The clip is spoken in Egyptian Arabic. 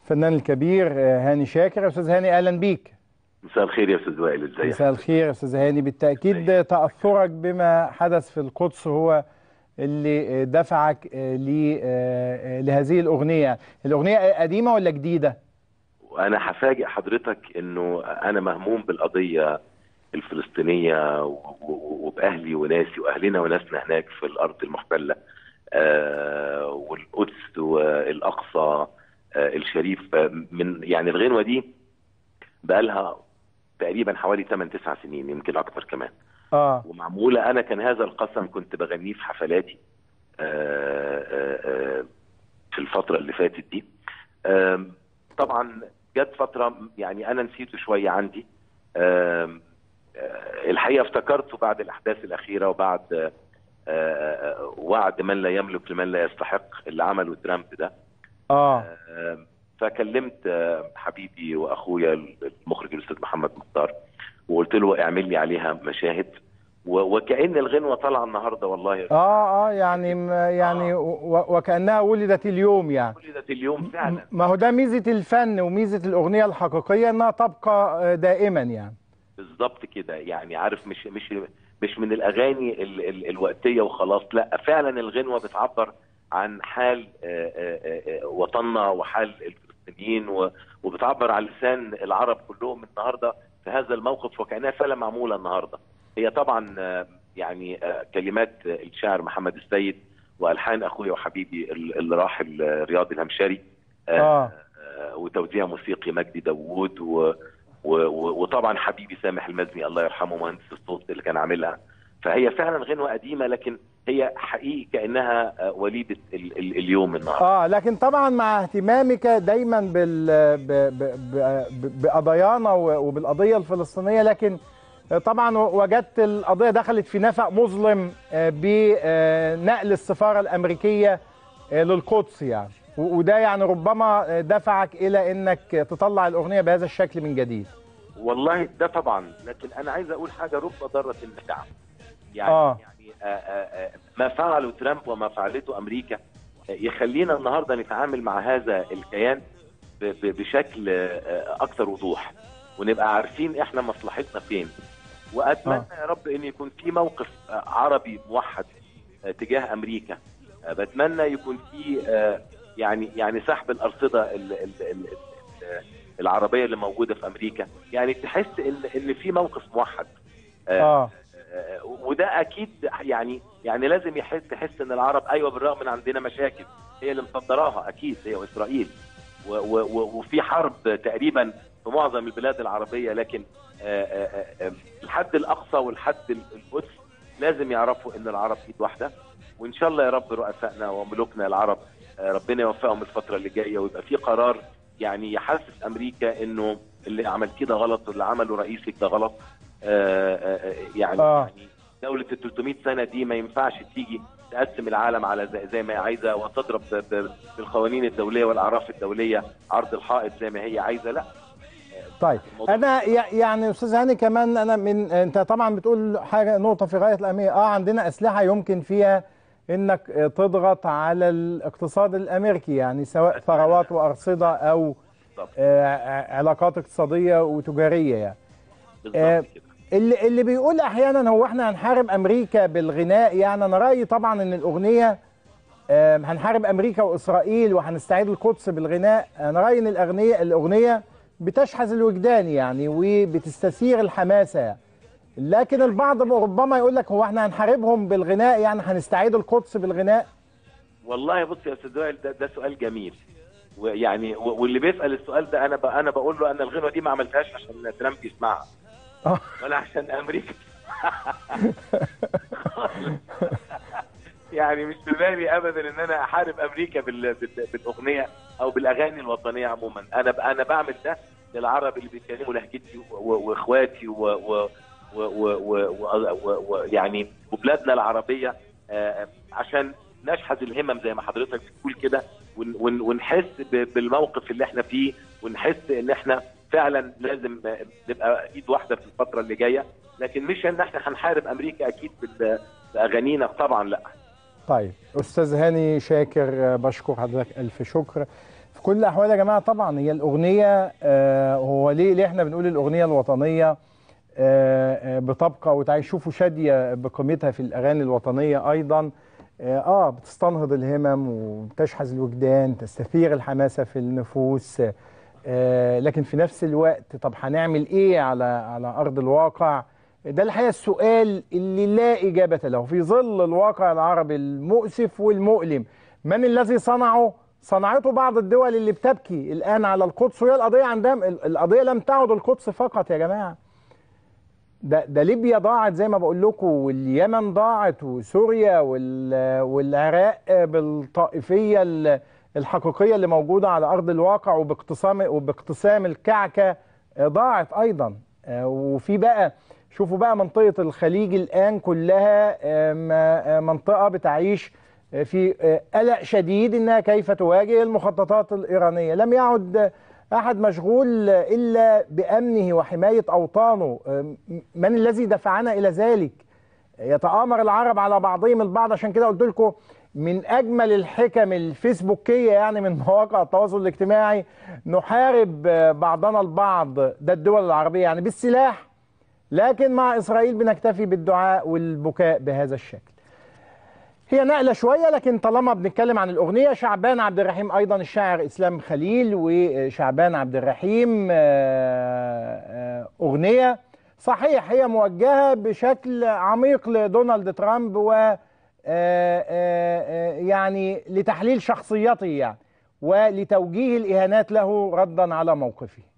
الفنان الكبير هاني شاكر استاذ هاني اهلا بيك مساء الخير يا استاذ وائل ازيك مساء الخير استاذ هاني بالتاكيد تاثرك بما حدث في القدس هو اللي دفعك لهذه الاغنيه الاغنيه قديمه ولا جديده وانا هفاجئ حضرتك انه انا مهموم بالقضيه الفلسطينيه وباهلي وناسي واهلنا وناسنا هناك في الارض المحتله آه والقدس والاقصى آه الشريف من يعني الغنوه دي بقى لها تقريبا حوالي 8 9 سنين يمكن اكتر كمان اه ومعموله انا كان هذا القسم كنت بغنيه في حفلاتي آه آه في الفتره اللي فاتت دي آه طبعا جت فتره يعني انا نسيته شويه عندي آه الحقيقه افتكرته بعد الاحداث الاخيره وبعد آه وعد من لا يملك لمن لا يستحق اللي عمله ترامب ده اه, آه فكلمت آه حبيبي واخويا المخرج الاستاذ محمد مختار وقلت له اعمل لي عليها مشاهد وكأن الغنوة طالعة النهاردة والله اه اه يعني يعني آه. وكأنها ولدت اليوم يعني ولدت اليوم فعلا ما هو ده ميزة الفن وميزة الأغنية الحقيقية إنها تبقى دائما يعني بالظبط كده يعني عارف مش مش مش من الاغاني ال ال الوقتيه وخلاص لا فعلا الغنوه بتعبر عن حال وطننا وحال الفلسطينيين وبتعبر عن لسان العرب كلهم النهارده في هذا الموقف وكانها فعلا معموله النهارده هي طبعا يعني كلمات الشاعر محمد السيد والحان اخويا وحبيبي اللي راح رياض الهمشري آه. وتوزيع موسيقي مجدي داوود و وطبعا حبيبي سامح المزني الله يرحمه مهندس الصوت اللي كان عاملها فهي فعلا غنوه قديمه لكن هي حقيقي كانها وليده ال ال اليوم النهارده اه لكن طبعا مع اهتمامك دايما بال ب ب ب بقضايانا وبالقضيه الفلسطينيه لكن طبعا وجدت القضيه دخلت في نفق مظلم بنقل السفاره الامريكيه للقدس يعني وده يعني ربما دفعك الى انك تطلع الاغنيه بهذا الشكل من جديد والله ده طبعا لكن انا عايز اقول حاجه رب ضاره نافعه يعني آه. يعني آآ آآ ما فعله ترامب وما فعلته امريكا يخلينا النهارده نتعامل مع هذا الكيان بشكل اكثر وضوح ونبقى عارفين احنا مصلحتنا فين واتمنى آه. يا رب ان يكون في موقف عربي موحد تجاه امريكا بتمنى يكون في يعني يعني سحب الارصده ال ال ال العربيه اللي موجوده في امريكا يعني تحس ان ان في موقف موحد اه وده اكيد يعني يعني لازم يحس تحس ان العرب ايوه بالرغم من عندنا مشاكل هي اللي مصدراها اكيد هي واسرائيل و و وفي حرب تقريبا في معظم البلاد العربيه لكن الحد الاقصى والحد القدس لازم يعرفوا ان العرب ايد واحده وان شاء الله يا رب رؤسائنا وملوكنا العرب ربنا يوفقهم الفتره اللي جايه ويبقى في قرار يعني يحسس امريكا انه اللي عملتيه ده غلط واللي عمله رئيسك ده غلط يعني آه. يعني دوله ال 300 سنه دي ما ينفعش تيجي تقسم العالم على زي, زي ما هي عايزه وتضرب بالقوانين الدوليه والاعراف الدوليه عرض الحائط زي ما هي عايزه لا طيب انا يعني استاذ هاني كمان انا من انت طبعا بتقول حاجه نقطه في غايه الاهميه اه عندنا اسلحه يمكن فيها انك تضغط على الاقتصاد الامريكي يعني سواء ثروات وارصده او آه علاقات اقتصاديه وتجاريه يعني آه اللي اللي بيقول احيانا هو احنا هنحارب امريكا بالغناء يعني انا رايي طبعا ان الاغنيه آه هنحارب امريكا واسرائيل وهنستعيد القدس بالغناء انا رايي ان الاغنيه الاغنيه بتشحذ الوجدان يعني وبتستثير الحماسه يعني. لكن البعض ربما يقول لك هو احنا هنحاربهم بالغناء يعني هنستعيد القدس بالغناء والله بص يا استاذ وائل ده, ده سؤال جميل ويعني واللي بيسال السؤال ده انا انا بقول له انا الغنوه دي ما عملتهاش عشان ترامب يسمعها ولا عشان امريكا يعني مش في بالي ابدا ان انا احارب امريكا بالاغنيه او بالاغاني الوطنيه عموما انا انا بعمل ده للعرب اللي بيتكلموا لهجتي واخواتي و ويعني وبلادنا العربيه عشان نشحذ الهمم زي ما حضرتك بتقول كده ونحس بالموقف اللي احنا فيه ونحس ان احنا فعلا لازم نبقى ايد واحده في الفتره اللي جايه لكن مش ان احنا هنحارب امريكا اكيد باغانينا طبعا لا طيب استاذ هاني شاكر بشكر حضرتك الف شكر في كل الاحوال يا جماعه طبعا هي الاغنيه آه هو ليه ليه احنا بنقول الاغنيه الوطنيه آه آه بتبقى وتعيش شوفوا شاديه بقيمتها في الاغاني الوطنيه ايضا اه, آه بتستنهض الهمم وتشحذ الوجدان تستثير الحماسه في النفوس آه لكن في نفس الوقت طب هنعمل ايه على على ارض الواقع ده الحقيقه السؤال اللي لا اجابه له في ظل الواقع العربي المؤسف والمؤلم من الذي صنعه صنعته بعض الدول اللي بتبكي الان على القدس وهي القضيه عندها القضيه لم تعد القدس فقط يا جماعه ده ده ليبيا ضاعت زي ما بقول لكم واليمن ضاعت وسوريا والعراق بالطائفيه الحقيقيه اللي موجوده على ارض الواقع وباقتسام وباقتسام الكعكه ضاعت ايضا وفي بقى شوفوا بقى منطقه الخليج الان كلها منطقه بتعيش في قلق شديد انها كيف تواجه المخططات الايرانيه لم يعد احد مشغول الا بامنه وحمايه اوطانه من الذي دفعنا الى ذلك يتآمر العرب على بعضهم البعض عشان كده قلت لكم من اجمل الحكم الفيسبوكيه يعني من مواقع التواصل الاجتماعي نحارب بعضنا البعض ده الدول العربيه يعني بالسلاح لكن مع اسرائيل بنكتفي بالدعاء والبكاء بهذا الشكل هي نقلة شوية لكن طالما بنتكلم عن الأغنية شعبان عبد الرحيم أيضا الشاعر إسلام خليل وشعبان عبد الرحيم أغنية صحيح هي موجهة بشكل عميق لدونالد ترامب و يعني لتحليل شخصيته يعني ولتوجيه الإهانات له ردا على موقفه